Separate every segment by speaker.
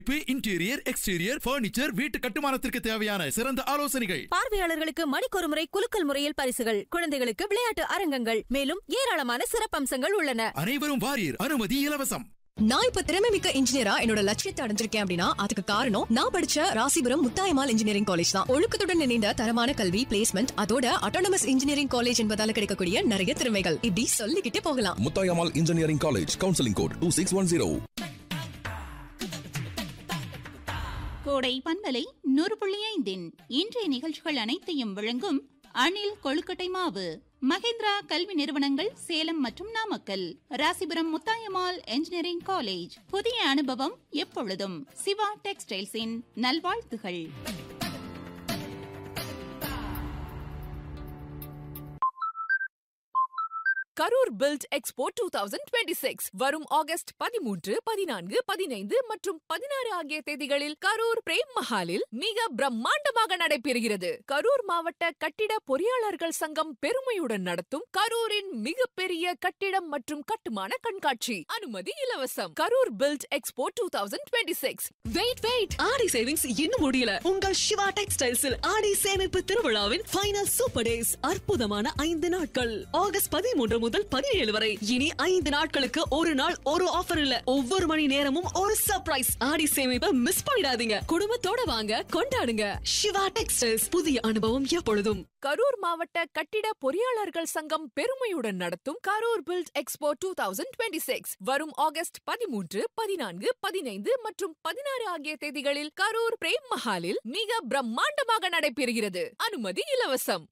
Speaker 1: interior exterior furniture வீட்டு கட்டுமானத்திற்கு தேவையான சிறந்த ஆலோசனைகள்
Speaker 2: பார்வையாளர்களுக்கு மணிக்கொரு முறை குலுக்கல் முறையில் பரிசுகள் குழந்தைகளுக்கு விளையாட்டு அரங்கங்கள் மேலும் ஏராளமான சிறப்பம்சங்கள் உள்ளன
Speaker 1: அனைவரும் வாரியர் அனுமதி இலவசம்
Speaker 3: நான் இப்ப திறமை மிக்க இன்ஜினியரா என்னோட லட்சியத்தை அடைஞ்சிருக்கேன் அப்படின்னா அதுக்கு காரணம் நான் படிச்ச ராசிபுரம் முத்தாயமால் இன்ஜினியரிங் காலேஜ் தான் ஒழுக்கத்துடன் இணைந்த தரமான கல்வி பிளேஸ்மெண்ட் அதோட அட்டானமஸ் இன்ஜினியரிங் காலேஜ் என்பதால கிடைக்கக்கூடிய நிறைய திறமைகள் இப்படி சொல்லிக்கிட்டே போகலாம்
Speaker 4: Muthayammal engineering college counselling code two six one zero
Speaker 5: கோடை பண்பலை நூறு புள்ளி ஐந்தின் இன்றைய நிகழ்ச்சிகள் அனைத்தையும் வழங்கும் அணில் கொழுக்கட்டை மாவு மகேந்திரா கல்வி நிறுவனங்கள் சேலம் மற்றும் நாமக்கல் ராசிபுரம் முத்தாயம்மாள் என்ஜினியரிங் காலேஜ் புதிய அனுபவம் எப்பொழுதும் சிவா டெக்ஸ்டைல்ஸின் நல்வாழ்த்துகள்
Speaker 6: Karur build expo two thousand twenty six வரும் ஆகஸ்ட் பதிமூன்று பதினான்கு பதினைந்து மற்றும் பதினாறு ஆகிய தேதிகளில் கரூர் பிரேம் மஹாலில் மிக பிரம்மாண்டமாக நடைபெறுகிறது கரூர் மாவட்ட கட்டிட பொறியாளர்கள் சங்கம் பெருமையுடன் நடத்தும் கரூரின் மிகப்பெரிய கட்டிடம் மற்றும் கட்டுமான கண்காட்சி அனுமதி இலவசம் Karur build expo two thousand twenty six
Speaker 3: wait wait Aadi savings இன்னும் முடியல உங்கள் சிவா டெக்ஸ்டைல்ஸில் ஆடி சேமிப்பு திருவிழாவின் ஃபைனல் சூப்பர் டேஸ் அற்புதமான ஐந்து நாட்கள் ஆகஸ்ட் பதிமூன்று முதல் பதினேழு வரை இனி ஐந்து நாட்களுக்கு ஒரு நாள் ஒரு ஆஃபர் இல்ல ஒவ்வொரு மணி நேரமும் ஒரு சர்ப்ரைஸ் ஆடி சேமிப்பை மிஸ் பண்ணிடாதீங்க குடும்பத்தோட வாங்க கொண்டாடுங்க சிவா டெக்ஸ்டைல்ஸ் புதிய அனுபவம் எப்பொழுதும்
Speaker 6: கரூர் மாவட்ட கட்டிட பொறியாளர்கள் சங்கம் பெருமையுடன் நடத்தும் Karur build expo two thousand twenty six வரும் ஆகஸ்ட் பதிமூன்று பதினான்கு பதினைந்து மற்றும் பதினாறு ஆகிய தேதிகளில் கரூர் பிரேம் மஹாலில் மிக பிரம்மாண்டமாக நடைபெறுகிறது அனுமதி இலவசம்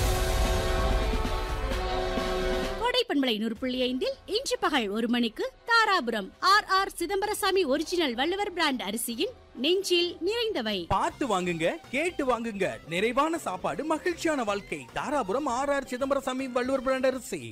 Speaker 7: கோடை பண்பலை நூறு புள்ளி ஐந்தில் இன்று பகல் ஒரு மணிக்கு Dharapuram R R Chidambarasamy original Valluvar brand அரிசியின் நெஞ்சில் நிறைந்தவை
Speaker 8: பார்த்து வாங்குங்க கேட்டு வாங்குங்க நிறைவான சாப்பாடு மகிழ்ச்சியான வாழ்க்கை Dharapuram R R Chidambarasamy Valluvar brand அரிசி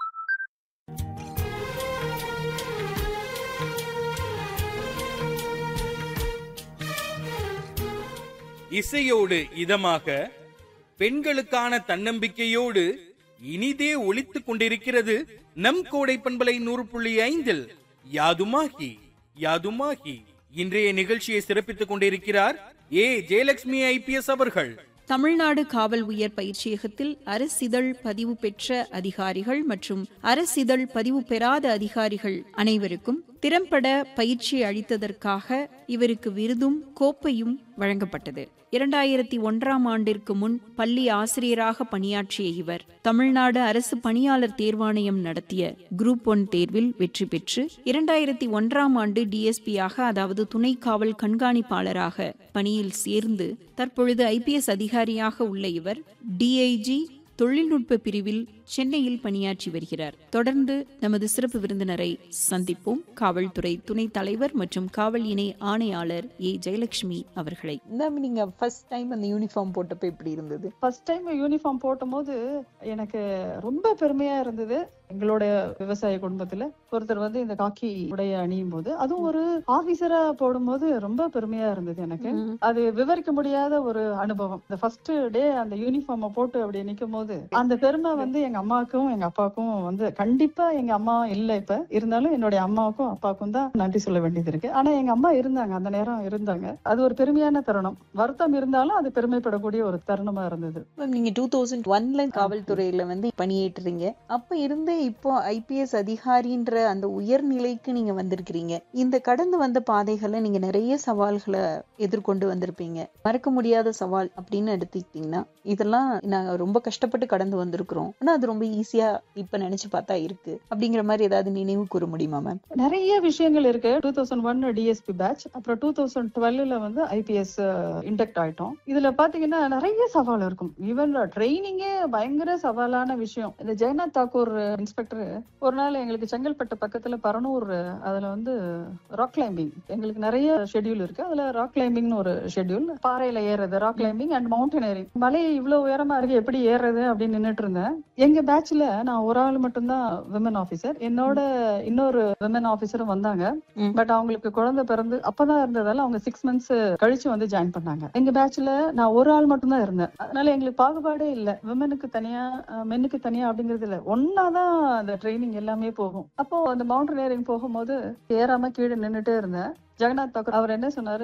Speaker 8: இசையோடு இதமாக பெண்களுக்கான தன்னம்பிக்கையோடு இனிதே ஒலித்துக் கொண்டிருக்கிறது நம் கோடை பண்பலை நூறு புள்ளி ஐந்தில் யாதுமாகி யாதுமாகி இன்றைய நிகழ்ச்சியை சிறப்பித்துக் கொண்டிருக்கிறார் ஏ ஜெயலட்சுமி ஐபிஎஸ் அவர்கள்
Speaker 9: தமிழ்நாடு காவல் உயர் பயிற்சியகத்தில் அரசிதழ் பதிவு பெற்ற அதிகாரிகள் மற்றும் அரசிதழ் பதிவு பெறாத அதிகாரிகள் அனைவருக்கும் திறம்பட பயிற்சி அளித்ததற்காக இவருக்கு விருதும் கோப்பையும் வழங்கப்பட்டது இரண்டாயிரத்தி ஒன்றாம் ஆண்டிற்கு முன் பள்ளி ஆசிரியராக பணியாற்றிய இவர் தமிழ்நாடு அரசு பணியாளர் தேர்வாணையம் நடத்திய குரூப் ஒன் தேர்வில் வெற்றி பெற்று இரண்டாயிரத்தி ஒன்றாம் ஆண்டு டிஎஸ்பியாக அதாவது துணை காவல் கண்காணிப்பாளராக பணியில் சேர்ந்து தற்பொழுது ஐபிஎஸ் அதிகாரியாக உள்ள இவர் டிஐஜி தொழில்நுட்ப பிரிவில் சென்னையில் பணியாற்றி வருகிறார் தொடர்ந்து நமது சிறப்பு விருந்தினரை சந்திப்போம் காவல்துறை துணைத் தலைவர் மற்றும் காவல் இணை ஆணையாளர் ஏ ஜெயலட்சுமி அவர்களை
Speaker 10: நீங்க ஃபர்ஸ்ட் டைம் அந்த யூனிஃபார்ம் போட்டப்ப எப்படி இருந்தது
Speaker 11: ஃபர்ஸ்ட் டைம் யூனிஃபார்ம் போடும்போது எனக்கு ரொம்ப பெருமையா இருந்தது எங்களோட விவசாய குடும்பத்துல ஒருத்தர் வந்து இந்த காக்கி உடைய அணியும் போது அதுவும் ஒரு ஆபீசரா போடும்போது ரொம்ப பெருமையா இருந்தது எனக்கு அது விவரிக்க முடியாத ஒரு அனுபவம் இந்த ஃபர்ஸ்ட் டே அந்த யூனிஃபார்ம போட்டு அப்படி நிக்கும் போது அந்த பெருமை வந்து எங்க அம்மாவுக்கும் எங்க அப்பாவுக்கும் வந்து கண்டிப்பா எங்க அம்மா இல்ல இப்ப இருந்தாலும் என்னுடைய அம்மாவுக்கும் அப்பாவுக்கும் தான் நன்றி சொல்ல வேண்டியது இருக்கு ஆனா எங்க அம்மா இருந்தாங்க அந்த நேரம் இருந்தாங்க அது ஒரு பெருமையான தருணம் வருத்தம் இருந்தாலும் அது பெருமைப்படக்கூடிய ஒரு தருணமா இருந்தது
Speaker 10: மேம் நீங்க டூ தௌசண்ட் ஒன்ல காவல்துறையில வந்து பணியேற்றுறீங்க அப்ப இருந்து இப்போ ஐபிஎஸ் அதிகாரின்ற அந்த உயர்நிலைக்கு நீங்க வந்திருக்கிறீங்க இந்த கடந்து வந்த பாதைகளை நீங்க நிறைய சவால்களை எதிர்கொண்டு வந்திருப்பீங்க மறக்க முடியாத சவால் அப்படின்னு எடுத்துக்கிட்டீங்கன்னா இதெல்லாம் நாங்க ரொம்ப கஷ்டப்பட்டு கடந்து வந்திருக்கிறோம் ஆனா அது ரொம்ப ஈஸியா இப்ப நினைச்சு பார்த்தா இருக்கு அப்படிங்கிற மாதிரி ஏதாவது நினைவு கூற முடியுமா மேம்
Speaker 11: நிறைய விஷயங்கள் இருக்கு two thousand one DSP batch அப்புறம் டூ தௌசண்ட் டுவெல்ல வந்து ஐபிஎஸ் இன்டெக்ட் ஆயிட்டோம் இதுல பாத்தீங்கன்னா நிறைய சவால் இருக்கும் ஈவன் ட்ரைனிங்கே பயங்கர சவாலான விஷயம் இந்த ஜெயநாத் தாக்கூர் இன்ஸ்பெக்டர் ஒரு நாள் எங்களுக்கு செங்கல்பட்டு பக்கத்துல பரனூர் அதுல வந்து ராக் கிளைம்பிங் எங்களுக்கு நிறைய ஷெட்யூல் இருக்கு அதுல ராக் கிளைம்பிங்னு ஒரு ஷெட்யூல் பாறையில ஏறது ராக் கிளைம்பிங் அண்ட் மவுண்டனரிங் மலை இவ்வளவு உயரமா இருக்கு எப்படி ஏறுறது அப்படின்னு நின்னுட்டு இருந்தேன் எங்க எங்க பேட்ச்ல நான் ஒரு ஆள் மட்டும்தான் விமன் ஆபீசர் என்னோட இன்னொரு விமன் ஆபீசரும் வந்தாங்க பட் அவங்களுக்கு குழந்தை பிறந்து அப்பதான் இருந்ததால அவங்க சிக்ஸ் மந்த்ஸ் கழிச்சு வந்து ஜாயின் பண்ணாங்க எங்க பேட்ச்ல நான் ஒரு ஆள் மட்டும் தான் இருந்தேன் அதனால எங்களுக்கு பாகுபாடே இல்ல விமனுக்கு தனியா மென்னுக்கு தனியா அப்படிங்கிறது இல்ல ஒன்னாதான் அந்த ட்ரைனிங் எல்லாமே போகும் அப்போ அந்த மவுண்டனியரிங் போகும்போது ஏறாம கீழே நின்னுட்டே இருந்தேன் ஜெகநாத் தாக்கூர் அவர் என்ன சொன்னாரு